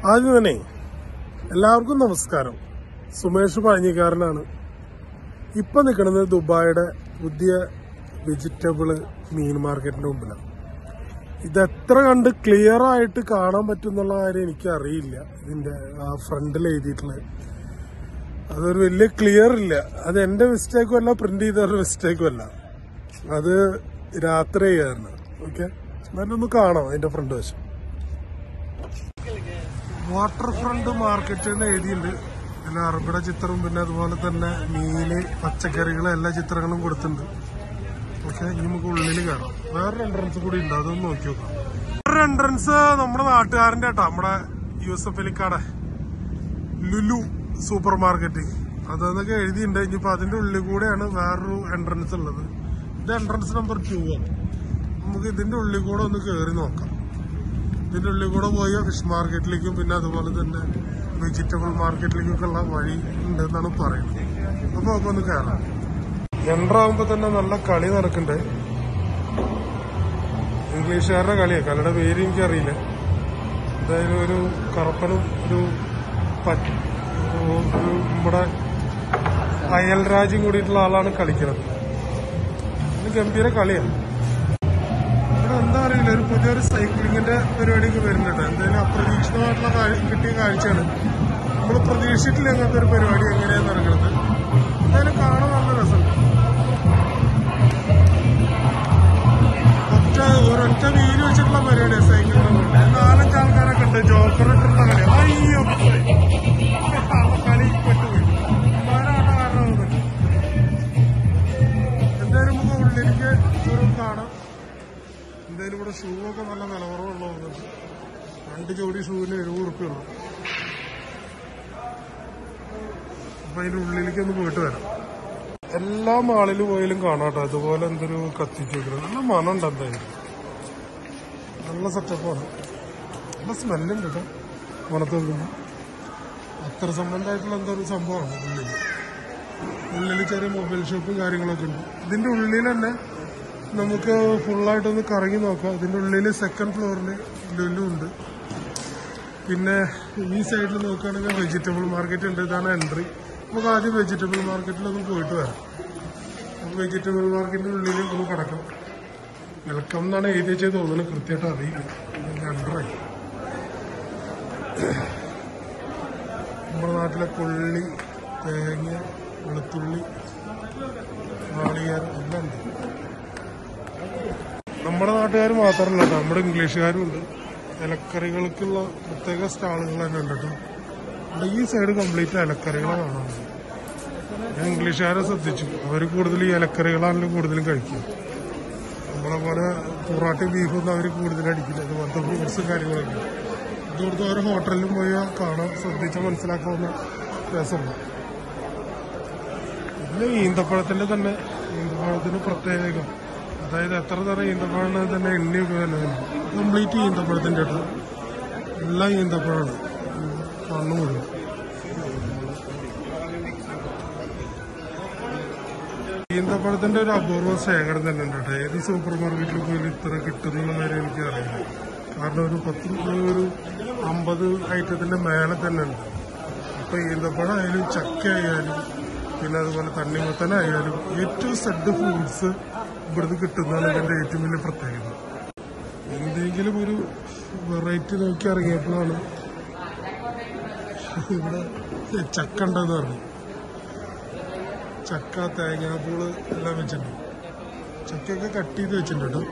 ആദ്യം തന്നെ എല്ലാവർക്കും നമസ്കാരം സുമേഷ് പഴഞ്ഞിക്കാരനാണ് ഇപ്പൊ നിൽക്കുന്നത് ദുബായിയുടെ പുതിയ വെജിറ്റബിള് മീൻ മാർക്കറ്റിന്റെ മുമ്പിലാണ് ഇത് എത്ര കണ്ട് ക്ലിയർ ആയിട്ട് കാണാൻ പറ്റുന്നുള്ള കാര്യം എനിക്ക് അറിയില്ല ഇതിന്റെ ആ ഫ്രണ്ടിൽ എഴുതിയിട്ടുള്ളത് അതൊരു വലിയ ക്ലിയർ ഇല്ല അത് എന്റെ മിസ്റ്റേക്കും അല്ല പ്രിന്റ് ചെയ്തൊരു മിസ്റ്റേക്കും അല്ല അത് രാത്രി ചെയ്യാറുണ്ട് ഓക്കെ എന്നാലും ഒന്ന് കാണാം അതിന്റെ ഫ്രണ്ട് വശം വാട്ടർ ഫ്രണ്ട് മാർക്കറ്റ് എന്ന് എഴുതിയിട്ടുണ്ട് പിന്നെ അറബിയുടെ ചിത്രം പിന്നെ അതുപോലെ തന്നെ മീന് പച്ചക്കറികൾ എല്ലാ ചിത്രങ്ങളും കൊടുത്തിട്ടുണ്ട് ഓക്കെ ഇനി നമുക്ക് ഉള്ളിൽ കയറാം വേറൊരു എൻട്രൻസ് കൂടി ഉണ്ട് അതൊന്ന് നോക്കി നോക്കാം വേറൊരു എൻട്രൻസ് നമ്മുടെ നാട്ടുകാരന്റെ കേട്ടോ നമ്മുടെ യൂസഫ് അലിക്കാടെ ലുലു സൂപ്പർ മാർക്കറ്റ് അതെന്നൊക്കെ എഴുതിയിട്ടുണ്ട് ഇനിയിപ്പോ അതിന്റെ ഉള്ളിൽ കൂടെയാണ് വേറൊരു എൻട്രൻസ് ഉള്ളത് ഇത് എൻട്രൻസ് നമ്പർ ടു ആണ് നമുക്ക് ഇതിന്റെ ഉള്ളിൽ കൂടെ ഒന്ന് കയറി നോക്കാം ഇതിന്റെ ഉള്ളിൽ കൂടെ പോയ ഫിഷ് മാർക്കറ്റിലേക്കും പിന്നെ അതുപോലെ തന്നെ വെജിറ്റബിൾ മാർക്കറ്റിലേക്കൊക്കെ ഉള്ള വഴി ഉണ്ട് എന്നാണ് പറയുന്നത് അപ്പൊ നമുക്ക് ഒന്ന് കയറാം എൻട്രാകുമ്പോ തന്നെ നല്ല കളി നടക്കണ്ടേ ഇംഗ്ലീഷുകാരുടെ കളിയാണ് കളിയുടെ പേര് എനിക്കറിയില്ല എന്തായാലും ഒരു കറുപ്പനും ഒരു പച്ച ഒരു ഒരു നമ്മുടെ അയൽ രാജ്യം കൂടിയിട്ടുള്ള ആളാണ് കളിക്കുന്നത് ഇത് ഗംഭീര കളിയാണ് ഇവിടെ എന്താ അറിയില്ല ഒരു പുതിയൊരു സൈക്ലിങ്ങിന്റെ പരിപാടിയൊക്കെ വരുന്നുണ്ട് എന്തായാലും അപ്രതീക്ഷിതമായിട്ടുള്ള കാഴ്- കിട്ടിയ കാഴ്ചയാണ് നമ്മൾ പ്രതീക്ഷിച്ചിട്ടില്ല അങ്ങനത്തെ ഒരു പരിപാടി എങ്ങനെയാണ് നടക്കുന്നത് എന്തായാലും കാണാൻ നല്ല രസമുണ്ട് ഒറ്റ ഒരൊറ്റ വീല് വെച്ചിട്ടുള്ള പരിപാടിയാണ് സൈക്കിളിന്റെ നാലഞ്ച് ആൾക്കാരൊക്കെ ഉണ്ട് ജോക്കർ ഇട്ടിട്ടുള്ള കളി അയ്യോ ആ കളി പെട്ടുപോയി ഒരാട്ട കാരണം ഒന്നുമില്ല. എന്തായാലും നമുക്ക് ഉള്ളിലേക്ക് ഒരു കാണാം എന്തായാലും ഇവിടെ ഷൂ ഒക്കെ നല്ല നിലവറവുള്ള തോന്നുന്നുണ്ട് രണ്ട് ജോഡി ഷൂവിന് എഴുപത് റുപ്യ ഉള്ളു അപ്പൊ അതിന്റെ ഉള്ളിലേക്ക് ഒന്ന് പോയിട്ട് വരാം എല്ലാ മാളിലും പോയാലും കാണാട്ടോ അതുപോലെ എന്തൊരു കത്തിച്ച് വെക്കുന്നത് നല്ല മണമുണ്ട് എന്തായാലും നല്ല സെറ്റപ്പാണ് നല്ല സ്മെല്ലുണ്ട് കേട്ടോ മണത്ത് നോക്കുമ്പോൾ അത്ര സംബന്ധമായിട്ടുള്ള എന്തോ ഒരു സംഭവമാണ് ഉള്ളിൽ ഉള്ളിൽ ചെറിയ മൊബൈൽ ഷോപ്പും കാര്യങ്ങളൊക്കെ ഉണ്ട് ഇതിന്റെ ഉള്ളിൽ തന്നെ നമുക്ക് ഫുള്ളായിട്ടൊന്ന് കറങ്ങി നോക്കാം ഇതിന്റെ ഉള്ളിൽ സെക്കൻഡ് ഫ്ലോറിൽ ലുലു ഉണ്ട് പിന്നെ ഈ സൈഡിൽ നോക്കുകയാണെങ്കിൽ വെജിറ്റബിൾ മാർക്കറ്റ് ഉണ്ട് ഇതാണ് എൻട്രി നമുക്ക് ആദ്യം വെജിറ്റബിൾ മാർക്കറ്റിലൊന്ന് പോയിട്ട് വരാം നമുക്ക് വെജിറ്റബിൾ മാർക്കറ്റിന്റെ ഉള്ളിൽ ഒന്ന് കിടക്കാം വെൽക്കം എന്നാണ് എഴുതി വെച്ചത് തോന്നുന്നത് കൃത്യമായിട്ട് അറിയില്ല എൻട്രായി നമ്മുടെ നാട്ടിലെ കൊള്ളി തേങ്ങ വെളുത്തുള്ളി നാളികേരം എല്ലാം ഉണ്ട് നമ്മുടെ നാട്ടുകാർ മാത്രമല്ല കേട്ടോ നമ്മുടെ ഇംഗ്ലീഷുകാരും ഉണ്ട് ഇലക്കറികൾക്കുള്ള പ്രത്യേക സ്റ്റാളുകൾ തന്നെ ഉണ്ട് കേട്ടോ ഇവിടെ ഈ സൈഡ് കംപ്ലീറ്റ് ഇലക്കറികളാണ് കാണാൻ ഞാൻ ഇംഗ്ലീഷുകാരെ ശ്രദ്ധിച്ചു അവർ കൂടുതൽ ഈ ഇലക്കറികളാണല്ലോ കൂടുതലും കഴിക്കുക നമ്മളെ പോലെ പൊറാട്ടി ബീഫൊന്നും അവർ കൂടുതൽ അടിക്കില്ല അതുപോലത്തെ ഫ്രൂട്ട്സും കാര്യങ്ങളൊക്കെ ഇതോടത്ത് ഓരോ ഹോട്ടലിലും പോയി കാണാൻ ശ്രദ്ധിച്ചാൽ മനസ്സിലാക്കാവുന്ന രസമുണ്ട് ഇതിന് ഈന്തപ്പഴത്തിന്റെ തന്നെ ഈന്തപ്പഴത്തിന് പ്രത്യേകം അതായത് എത്ര തരം ഈന്തപ്പഴം തന്നെ എണ്ണിയൊക്കെ തന്നെ കംപ്ലീറ്റ് ഈന്തപ്പഴത്തിന്റെ കേട്ടോ എല്ലാം ഈന്തപ്പഴമാണ് കണ്ണു മുഴുവൻ ഈന്തപ്പഴത്തിന്റെ ഒരു അപൂർവ ശേഖരം തന്നെ ഉണ്ട് കേട്ടോ ഏത് സൂപ്പർ മാർക്കറ്റിൽ പോയാലും ഇത്ര കിട്ടുന്നുള്ള കാര്യം എനിക്ക് അറിയില്ല കാരണം ഒരു പത്ത് ഒരു അമ്പത് ഐറ്റത്തിന്റെ മേലെ തന്നെ ഉണ്ട് ഇപ്പൊ ഈന്തപ്പഴം ആയാലും ചക്ക ആയാലും പിന്നെ അതുപോലെ തണ്ണിമത്തനായാലും ഏറ്റവും സെഡ് ഫ്രൂട്ട്സ് ഇവിടുന്ന് കിട്ടുന്നതാണ് ഇതിന്റെ ഏറ്റവും വലിയ പ്രത്യേകത എന്തെങ്കിലും ഒരു വെറൈറ്റി നോക്കി ഇറങ്ങിയപ്പോഴാണ് ഇവിടെ ചക്ക ഉണ്ടെന്ന് പറഞ്ഞു ചക്ക തേങ്ങാപ്പൂള് എല്ലാം വെച്ചിട്ടുണ്ട് ചക്കയൊക്കെ കട്ട് ചെയ്ത് വെച്ചിട്ടുണ്ട് കേട്ടോ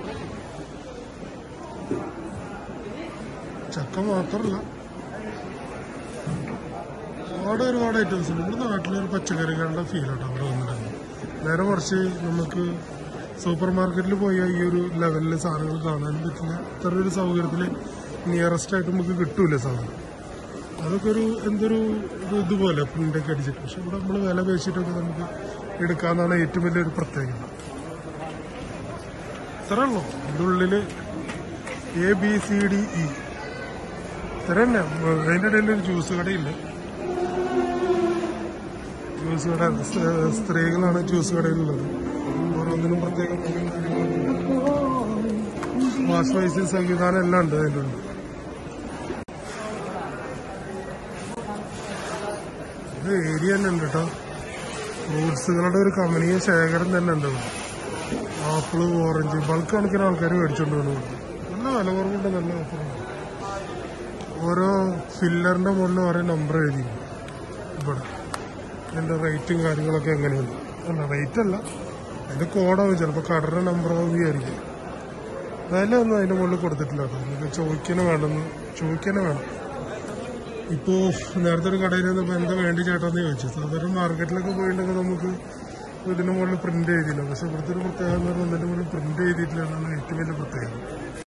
ചക്ക മാത്രമല്ല ഒരുപാട് ഒരുപാട് ഐറ്റംസ് ഉണ്ട് നമ്മുടെ നാട്ടിലൊരു പച്ചക്കറികളുടെ ഫീൽ കേട്ടോ അവിടെ വന്നിട്ടുണ്ട് നേരെ മറിച്ച് നമുക്ക് സൂപ്പർ മാർക്കറ്റിൽ പോയാൽ ഈ ഒരു ലെവലിൽ സാധനങ്ങൾ കാണാനും പറ്റില്ല ഇത്ര ഒരു സൗകര്യത്തിൽ നിയറസ്റ്റ് ആയിട്ട് നമുക്ക് കിട്ടൂല സാധനം അതൊക്കെ ഒരു എന്തൊരു ഒരു ഇതുപോലെ പ്രിന്റൊക്കെ അടിച്ചിട്ട് പക്ഷെ ഇവിടെ നമ്മൾ വില പേശിട്ടൊക്കെ നമുക്ക് എടുക്കാന്നാണ് ഏറ്റവും വലിയൊരു പ്രത്യേകത ഇത്ര ഉള്ളൂ ഇതിൻ്റെ ഉള്ളില് A B C D E ഇത്ര തന്നെ അതിൻ്റെ ഇടയിൽ ഒരു ജ്യൂസ് കടയുണ്ട് ജ്യൂസ് കട സ്- സ്ത്രീകളാണ് ജ്യൂസ് കടയിലുള്ളത് ഓരോന്നിനും പ്രത്യേകം വാഷ് വൈസിങ് സംവിധാനം എല്ലാം ഉണ്ട് അതിൻ്റെ ഉള്ളിൽ ഒരു ഏരിയ തന്നെ ഉണ്ട് കേട്ടോ ഫ്രൂട്ട്സുകളുടെ ഒരു കമ്പനിയ ശേഖരം തന്നെ ഉണ്ട് ഇവിടെ ആപ്പിള് ഓറഞ്ച് ബൾക്ക് കണക്കിന് ആൾക്കാർ മേടിച്ചോണ്ട് പോകുന്നു നല്ല വില കുറവുണ്ട് നല്ല ഓഫറുണ്ട് ഓരോ ഫില്ലറിന്റെ മുകളിൽ ഓരോ നമ്പർ എഴുതിയിരുന്നു ഇവിടെ അതിന്റെ റേറ്റും കാര്യങ്ങളൊക്കെ എങ്ങനെയാണ് അല്ല റേറ്റ് അല്ല അതിന്റെ കോഡാവും ചിലപ്പോൾ കടയുടെ നമ്പർ ആവുകയായിരിക്കും വില ഒന്നും അതിന്റെ മുകളിൽ കൊടുത്തിട്ടില്ല കേട്ടോ നമുക്ക് ചോദിക്കണേ വേണമെന്ന് ചോദിക്കണേ വേണം ഇപ്പോ നേരത്തെ ഒരു കടയിൽ നിന്നപ്പോ എന്താ വേണ്ടി ചേട്ടാന്ന് ചോദിച്ചു സാധാരണ മാർക്കറ്റിലൊക്കെ പോയിട്ടുണ്ടെങ്കിൽ നമുക്ക് ഇതിന്റെ മുകളിൽ പ്രിന്റ് ചെയ്തില്ല പക്ഷെ ഇവിടുത്തെ ഒരു പ്രത്യേകത എന്ന് പറഞ്ഞാൽ ഇതിന്റെ മുകളിൽ പ്രിന്റ് ചെയ്തിട്ടില്ല എന്നാണ് ഏറ്റവും വലിയ പ്രത്യേകത